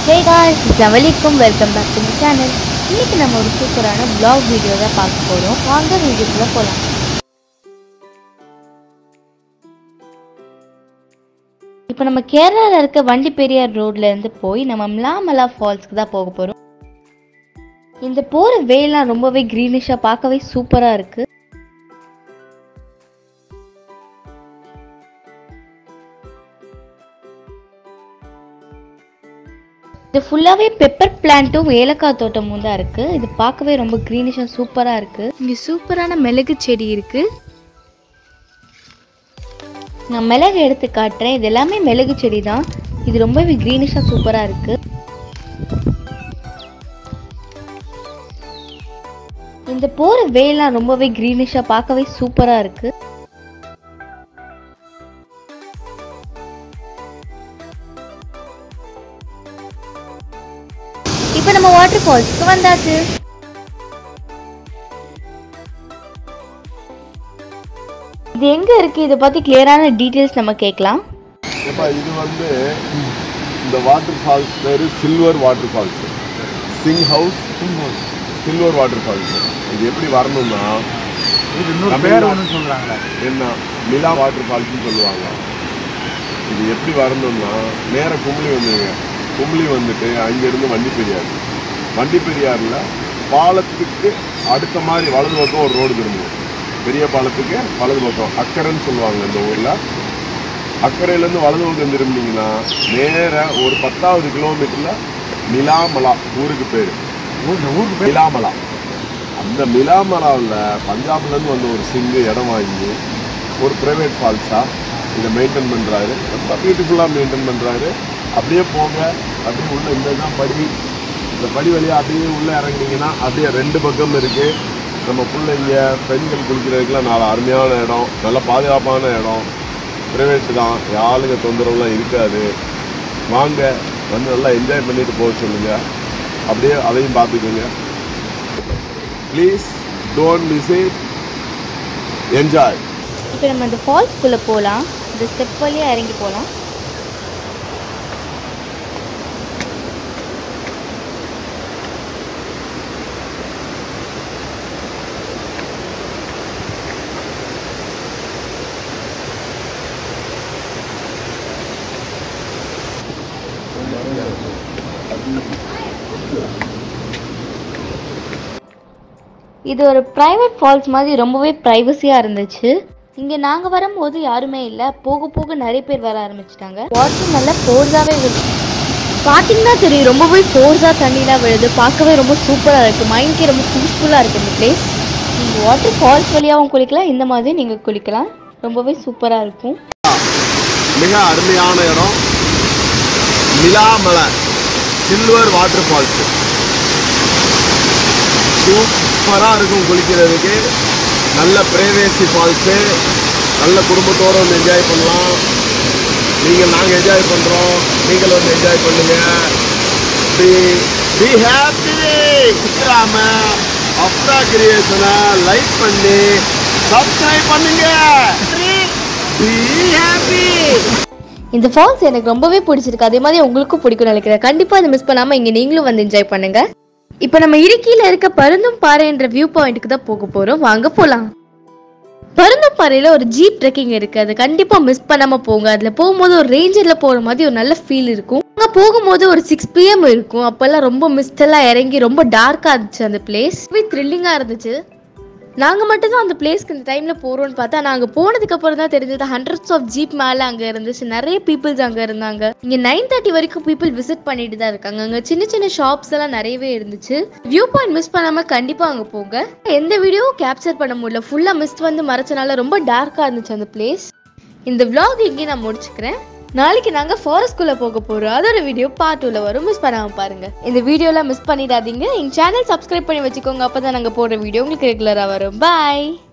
ஹே guys அஸ்ஸலாமு அலைக்கும் welcome back to my channel இன்னைக்கு நம்ம ஒரு சூப்பரான vlog வீடியோ தான் பார்க்க போகிறோம் வாங்க வீடியோக்குள்ள போகலாம் இப்போ நம்ம கேரளாவில் இருக்க வண்டி பெரியார் ரோட்ல இருந்து போய் நம்ம மிலாமலா ஃபால்ஸ்க்கு தான் போக போகிறோம் இந்த போகிற வேலாம் ரொம்பவே க்ரீனிஷாக பார்க்கவே சூப்பராக இருக்குது இது ஃபுல்லாகவே பெப்பர் பிளான்ட்டும் ஏலக்காய் தோட்டமும் தான் இருக்குது இது பார்க்கவே ரொம்ப க்ரீனிஷாக சூப்பராக இருக்குது இங்கே சூப்பரான மிளகு செடி இருக்குது நான் மிளகு எடுத்து காட்டுறேன் இது எல்லாமே மிளகு செடி தான் இது ரொம்பவே க்ரீனிஷாக சூப்பராக இருக்குது இந்த போகிற வேலாம் ரொம்பவே க்ரீனிஷாக பார்க்கவே சூப்பராக இருக்குது இப்போ நம்ம வாட்டர் ஃபால்ஸ்க்கு வந்தாச்சு இது எங்க இருக்கு இதை பத்தி கிளியரான டீடைல்ஸ் நம்ம கேட்கலாம் ஏப்பா இது வந்து இந்த வாட்டர் ஃபால்ஸ் பேர் silver waterfalls sing house silver waterfalls இது எப்படி வரணும்னா இது இன்னொரு தமிழ்நாடு- பேர் ஒன்று சொல்கிறாங்களே என்ன நிலா வாட்டர் ஃபால்ஸ்னு சொல்லுவாங்க இது எப்படி வரணும்னா நேர கும்பளி வந்துருங்க கும்பளி வந்துட்டு அங்கேருந்து வண்டி பெரியார் வண்டி பெரியாரில் பாலத்துக்கு அடுத்த மாதிரி வலது பக்கம் ஒரு ரோடு திரும்பும் பெரிய பாலத்துக்கு வலது பக்கம் அக்கரைன்னு சொல்லுவாங்க இந்த ஊரில் அக்கறையிலேருந்து வலது பக்கம் திரும்பினீங்கன்னா நேர ஒரு பத்தாவது கிலோமீட்டரில் மிலாமலா ஊருக்கு பேர் ஊர் இந்த ஊருக்கு பேர் மிலாமலா அந்த மிலாமலாவில் பஞ்சாப்லேருந்து வந்த ஒரு சிங்கு இடம் வாங்கி ஒரு ப்ரைவேட் ஃபால்ஸாக இதை மெயின்டைன் பண்ணுறாரு ரொம்ப பியூட்டிஃபுல்லாக மெயின்டைன் பண்ணுறாரு அப்படியே போங்க அப்படியே உள்ள இந்த தான் படி இந்த படி வழியாக அப்படியே உள்ளே இறங்குனீங்கன்னா அப்படியே ரெண்டு பக்கம் இருக்குது நம்ம பிள்ளைங்க பெண்கள் குளிக்கிறதுக்குலாம் நாலு அருமையான இடம் நல்ல பாதுகாப்பான இடம் ப்ரைவேட்டு தான் ஆளுங்க தொந்தரவுலாம் இருக்காது வாங்க வந்து நல்லா என்ஜாய் பண்ணிட்டு போக சொல்லுங்க அப்படியே அதையும் பார்த்துக்கோங்க please don't miss it enjoy இப்போ நம்ம இந்த ஃபால்ஸ்க்குள்ள போகலாம் இந்த ஸ்டெப் வழியா இறங்கி போகலாம் இது ஒரு ப்ரைவேட் ஃபால்ஸ் மாதிரி ரொம்பவே ப்ரைவசியாக இருந்துச்சு இங்கே நாங்கள் வரும்போது யாருமே இல்லை போக போக நிறைய பேர் வர ஆரம்பிச்சிட்டாங்க வாட்டர் நல்லா ஃபோர்ஸாகவே விழுது பார்த்தீங்கன்னா தெரியும் ரொம்பவே ஃபோர்ஸாக தண்ணிலாம் விழுது பார்க்கவே ரொம்ப சூப்பராக இருக்குது மைண்ட்கே ரொம்ப பீஸ்ஃபுல்லாக இருக்குது இந்த பிளேஸ் நீங்கள் வாட்டர் ஃபால்ஸ் வழியாகவும் குளிக்கலாம் இந்த மாதிரி நீங்கள் குளிக்கலாம் ரொம்பவே சூப்பராக இருக்கும் மிக அருமையான இடம் நிலாமலை சில்வர் வாட்டர் ஃபால்ஸ் சூப்பராக இருக்கும் குளிக்கிறதுக்கு நல்ல பிரைவேசி ஃபால்ஸு நல்ல குடும்பத்தோடு வந்து என்ஜாய் பண்ணலாம் நீங்கள் நாங்கள் என்ஜாய் பண்ணுறோம் நீங்கள் வந்து என்ஜாய் பண்ணுங்க பி பி ஹாப்பி விட்டுறாம அப்தா கிரியேஷனை லைக் பண்ணி சப்ஸ்கிரைப் பண்ணுங்க பி ஹாப்பி இந்த ஃபால்ஸ் எனக்கு ரொம்பவே பிடிச்சிருக்கு அதே மாதிரி உங்களுக்கும் பிடிக்கும்னு நினைக்கிறேன் கண்டிப்பாக இதை மிஸ் பண்ணாமல் இங்கே நீங்களும் வந்து என்ஜாய் பண்ணுங்க இப்போ நம்ம இடுக்கியில் இருக்க பருந்தும் பாறைன்ற வியூ பாயிண்ட்டுக்கு தான் போக போகிறோம் வாங்க போகலாம் பருந்தும் பாறையில் ஒரு ஜீப் ட்ரெக்கிங் இருக்கு அது கண்டிப்பாக மிஸ் பண்ணாமல் போங்க அதில் போகும்போது ஒரு ரேஞ்சரில் போகிற மாதிரி ஒரு நல்ல ஃபீல் இருக்கும் அங்கே போகும்போது ஒரு சிக்ஸ் பிஎம் இருக்கும் அப்போல்லாம் ரொம்ப மிஸ்டெல்லாம் இறங்கி ரொம்ப டார்க்காக இருந்துச்சு அந்த பிளேஸ் த்ரில்லிங்காக இருந்துச்சு நாங்கள் மட்டும் தான் அந்த பிளேஸ்க்கு இந்த டைமில் போகிறோம்னு பார்த்தா நாங்கள் போனதுக்கு அப்புறம் தான் தெரிஞ்சது ஹண்ட்ரட்ஸ் ஆஃப் ஜீப் மேலே அங்கே இருந்துச்சு நிறைய பீப்புள்ஸ் அங்கே இருந்தாங்க இங்கே நைன் தேர்ட்டி வரைக்கும் பீப்புள் விசிட் பண்ணிட்டு தான் இருக்காங்க அங்கே சின்ன சின்ன ஷாப்ஸ் எல்லாம் நிறையவே இருந்துச்சு வியூ பாயிண்ட் மிஸ் பண்ணாமல் கண்டிப்பாக அங்கே போங்க எந்த வீடியோவும் கேப்சர் பண்ண முடியல ஃபுல்லாக மிஸ்ட் வந்து மறைச்சனால ரொம்ப டார்க்காக இருந்துச்சு அந்த பிளேஸ் இந்த vlog இங்கே நான் முடிச்சுக்கிறேன் நாளைக்கு நாங்க ஃபாரஸ்ட்குள்ள போக போறோம் அதோட வீடியோ பார்ட் டூல வரும் மிஸ் பண்ணாம பாருங்க இந்த வீடியோலாம் மிஸ் பண்ணிடாதீங்க எங்க சேனல் சப்ஸ்கிரைப் பண்ணி வச்சுக்கோங்க அப்பதான் நாங்க போடுற வீடியோ உங்களுக்கு ரெகுலரா வரும் பாய்